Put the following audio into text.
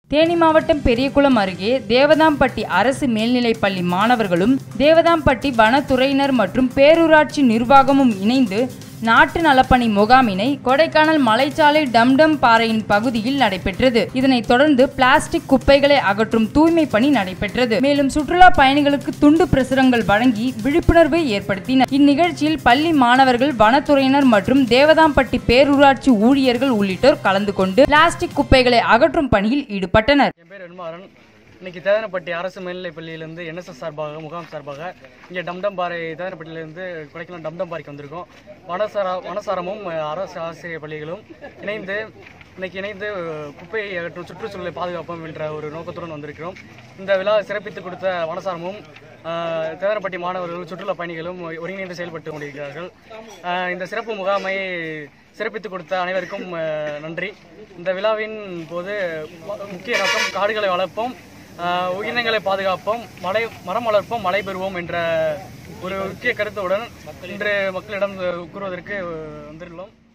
தேனி மாவட்டம் பெரியகுளம் அருகே தேவதாம்பட்டி அரசு மேல்நிலைப்பள்ளி மாணவர்களும் தேவதாம்பட்டி வனத்துறையினர் மற்றும் பேரூராட்சி நிர்வாகமும் இணைந்து நாட்டு நலப்பணி முகாமினை கொடைக்கானல் மலைச்சாலை டம்டம் பாறையின் பகுதியில் நடைபெற்றது இதனைத் தொடர்ந்து பிளாஸ்டிக் குப்பைகளை அகற்றும் தூய்மை பணி நடைபெற்றது மேலும் சுற்றுலா பயணிகளுக்கு துண்டு பிரசுரங்கள் வழங்கி விழிப்புணர்வை ஏற்படுத்தினர் இந்நிகழ்ச்சியில் பள்ளி மாணவர்கள் வனத்துறையினர் மற்றும் தேவதாம்பட்டி பேரூராட்சி ஊழியர்கள் உள்ளிட்டோர் கலந்து கொண்டு பிளாஸ்டிக் குப்பைகளை அகற்றும் பணியில் ஈடுபட்டனர் என் பேர் வெண்மாறன் இன்னைக்கு தேதனப்பட்டி அரசு மேல்நிலைப் பள்ளியிலேருந்து என்எஸ்எஸ் சார்பாக முகாம் சார்பாக இங்கே டம்டம்பாறை தேதனப்பட்டியிலேருந்து கொடைக்கானல் டம்டம்பாறைக்கு வந்திருக்கோம் வனசார வனசாரமும் அஹ், அரசு ஆசிரியர் பள்ளிகளும் இணைந்து இன்னைக்கு இணைந்து அஹ், குப்பையை அகற்றும் சுற்றுச்சூழலை பாதுகாப்போம் என்ற ஒரு நோக்கத்துடன் வந்திருக்கிறோம் இந்த விழா சிறப்பித்து கொடுத்த வனசாரமும் அஹ், தேதனப்பட்டி மாணவர்களும் சுற்றுலா பயணிகளும் ஒருங்கிணைந்து செயல்பட்டு கொண்டிருக்கிறார்கள் அஹ், இந்த சிறப்பு முகாமை சிறப்பித்து கொடுத்த அனைவருக்கும் அஹ், நன்றி இந்த விழாவின் போது மு- முக்கிய நோக்கம் காடுகளை வளர்ப்போம் அஹ், உயிரினங்களை பாதுகாப்போம் மலை மரம் வளர்ப்போம் மழை பெறுவோம் என்ற ஒரு முக்கிய கருத்துடன் இன்று மக்களிடம் அஹ், கூறுவதற்கு அஹ், வந்துள்ளோம்